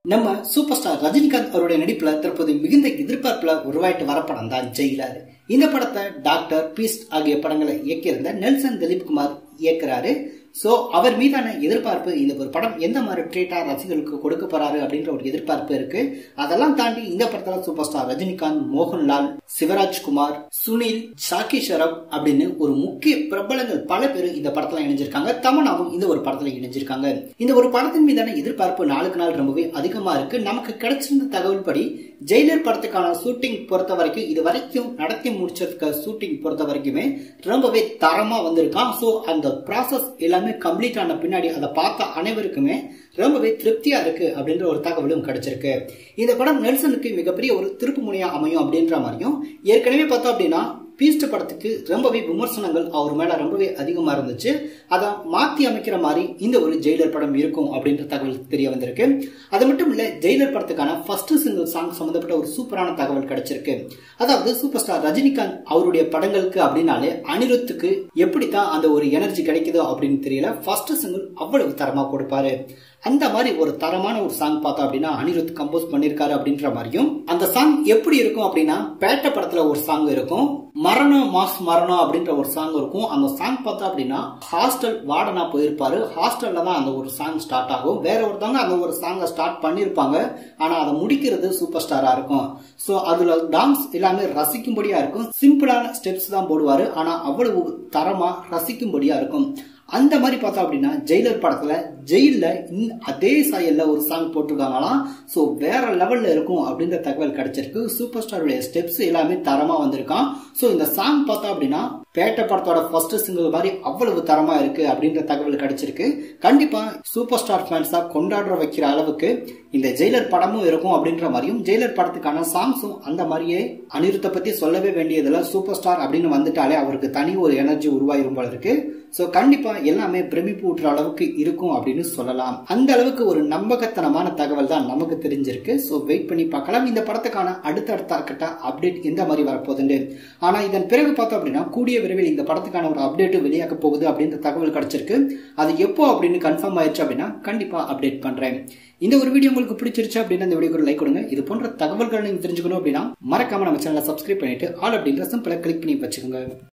நம்ம super star Rajinikanth அவருடைய நடிப்புல தற்போது மிகுந்த எதிர்பார்ப்புல உருவாயிட்டு வர படம் தான் ஜெயிலர் இந்த படத்தை டாக்டர் பீஸ்ட் ஆகிய படங்களை இயக்கியிருந்த நெல்சன் திலீப் குமார் இயக்குறாரு சோ அவர் மீதான எதிர்பார்ப்பு இந்த ஒரு படம் எந்த மாதிரி ட்ரீட்டா ரசிகர்களுக்கு கொடுக்க போறாரு அப்படின்ற ஒரு எதிர்பார்ப்பு இருக்கு அதெல்லாம் தாண்டி இந்த படத்துல சூப்பர் ஸ்டார் ரஜினிகாந்த் மோகன்லால் சிவராஜ்குமார் சுனில் சாக்கி ஷரப் அப்படின்னு ஒரு முக்கிய பிரபலங்கள் பல பேர் இந்த படத்துல இணைஞ்சிருக்காங்க தமனாவும் இந்த ஒரு படத்துல இணைஞ்சிருக்காங்க இந்த ஒரு படத்தின் மீதான எதிர்பார்ப்பு நாளுக்கு நாள் ரொம்பவே அதிகமா இருக்கு நமக்கு கிடைச்சிருந்த தகவல் படி ஜெயிலர் படத்துக்கான ஷூட்டிங் பொறுத்த வரைக்கும் இது வரைக்கும் நடத்தி முடிச்சிருக்க ஷூட்டிங் பொறுத்த வரைக்குமே ரொம்பவே தரமா வந்திருக்கான் சோ அந்த ப்ராசஸ் எல்லாமே கம்ப்ளீட் ஆன பின்னாடி அதை பார்த்த அனைவருக்குமே ரொம்பவே திருப்தியா இருக்கு அப்படின்ற ஒரு தகவலும் கிடைச்சிருக்கு இந்த படம் நெல்சனுக்கு மிகப்பெரிய ஒரு திருப்பு முனையா அமையும் அப்படின்ற மாதிரியும் ஏற்கனவே பார்த்தோம் அப்படின்னா பீஸ்ட் படத்துக்கு ரொம்பவே விமர்சனங்கள் அவர் மேல ரொம்பவே அதிகமா இருந்துச்சு அதை மாத்தி அமைக்கிற மாதிரி இந்த ஒரு ஜெயிலர் படம் இருக்கும் அப்படின்ற தகவல் தெரிய வந்திருக்கு அது மட்டும் இல்ல ஜெயிலர் படத்துக்கான ஃபர்ஸ்ட் சிங்கிள் சாங் சம்பந்தப்பட்ட ஒரு சூப்பரான தகவல் கிடைச்சிருக்கு அதாவது சூப்பர் ஸ்டார் ரஜினிகாந்த் அவருடைய படங்களுக்கு அப்படின்னாலே அனிருத்துக்கு எப்படித்தான் அந்த ஒரு எனர்ஜி கிடைக்குதோ அப்படின்னு தெரியல ஃபர்ஸ்ட் சிங்கிள் அவ்வளவு தரமா கொடுப்பாரு அந்த மாதிரி ஒரு தரமான ஒரு சாங் பார்த்தோம் அப்படின்னா அனிருத் கம்போஸ் பண்ணிருக்காரு அப்படின்ற மாதிரியும் அந்த சாங் எப்படி இருக்கும் அப்படின்னா பேட்ட படத்துல ஒரு சாங் இருக்கும் மரணம் மாஸ் மரணம் அப்படின்ற ஒரு சாங் இருக்கும் அந்த சாங் பார்த்தா அப்படின்னா ஹாஸ்டல் வார்டனா போயிருப்பாரு ஹாஸ்டல்ல தான் அந்த ஒரு சாங் ஸ்டார்ட் ஆகும் வேற ஒருத்தவங்க அந்த ஒரு சாங்கை ஸ்டார்ட் பண்ணிருப்பாங்க ஆனா அதை முடிக்கிறது சூப்பர் ஸ்டாரா இருக்கும் சோ அதுல டான்ஸ் எல்லாமே ரசிக்கும்படியா இருக்கும் சிம்பிளான ஸ்டெப்ஸ் தான் போடுவாரு ஆனா அவ்வளவு தரமா ரசிக்கும்படியா இருக்கும் அந்த மாதிரி பார்த்தோம் அப்படின்னா ஜெயிலர் படத்துல ஜெயில அதே சாயல்ல ஒரு சாங் போட்டிருக்காங்களாம் ஸோ வேற லெவல்ல இருக்கும் அப்படின்ற தகவல் கிடைச்சிருக்கு சூப்பர் ஸ்டாருடைய ஸ்டெப்ஸ் எல்லாமே தரமா வந்திருக்கான் ஸோ இந்த சாங் பார்த்தோம் அப்படின்னா பேட்ட படத்தோட ஃபர்ஸ்ட் சிங்கிள் மாதிரி அவ்வளவு தரமா இருக்கு அப்படின்ற தகவல் கிடைச்சிருக்கு கண்டிப்பா சூப்பர் ஸ்டார் ஃபேன்ஸா கொண்டாடுற வைக்கிற அளவுக்கு இந்த ஜெயிலர் படமும் இருக்கும் அப்படின்ற மாதிரியும் ஜெயிலர் படத்துக்கான சாங்ஸும் அந்த மாதிரியே அனிருத்தை பத்தி சொல்லவே வேண்டியதுல சூப்பர் ஸ்டார் அப்படின்னு வந்துட்டாலே அவருக்கு தனி ஒரு எனர்ஜி உருவாயிரும் போல இருக்கு சோ கண்டிப்பா எல்லாமே பிரமிப்பு ஊட்டுற அளவுக்கு இருக்கும் அப்படின்னு சொல்லலாம் அந்த அளவுக்கு ஒரு நம்பகத்தனமான தகவல் தான் நமக்கு தெரிஞ்சிருக்கு சோ வெயிட் பண்ணி பார்க்கலாம் இந்த படத்துக்கான அடுத்தடுத்த கட்ட அப்டேட் எந்த மாதிரி வரப்போகுதுன்னு ஆனா இதன் பிறகு பார்த்தோம் அப்படின்னா கூடிய விரைவில் இந்த படத்துக்கான ஒரு அப்டேட் வெளியாக போகுது அப்படின்ற தகவல் கிடைச்சிருக்கு அது எப்போ அப்படின்னு கன்ஃபார்ம் ஆயிடுச்சு அப்படின்னா கண்டிப்பா அப்டேட் பண்றேன் இந்த ஒரு வீடியோ உங்களுக்கு பிடிச்சிருச்சு அப்படின்னா இந்த வீடியோக்கு லைக் கொடுங்க இது போன்ற தகவல்களை நீங்க தெரிஞ்சுக்கணும் அப்படின்னா மறக்காம நம்ம சேனலை சப்ஸ்கிரைப் பண்ணிட்டு ஆல் அப்படின்ற சிம்பிளை கிளிக் பண்ணி வச்சுக்கோங்க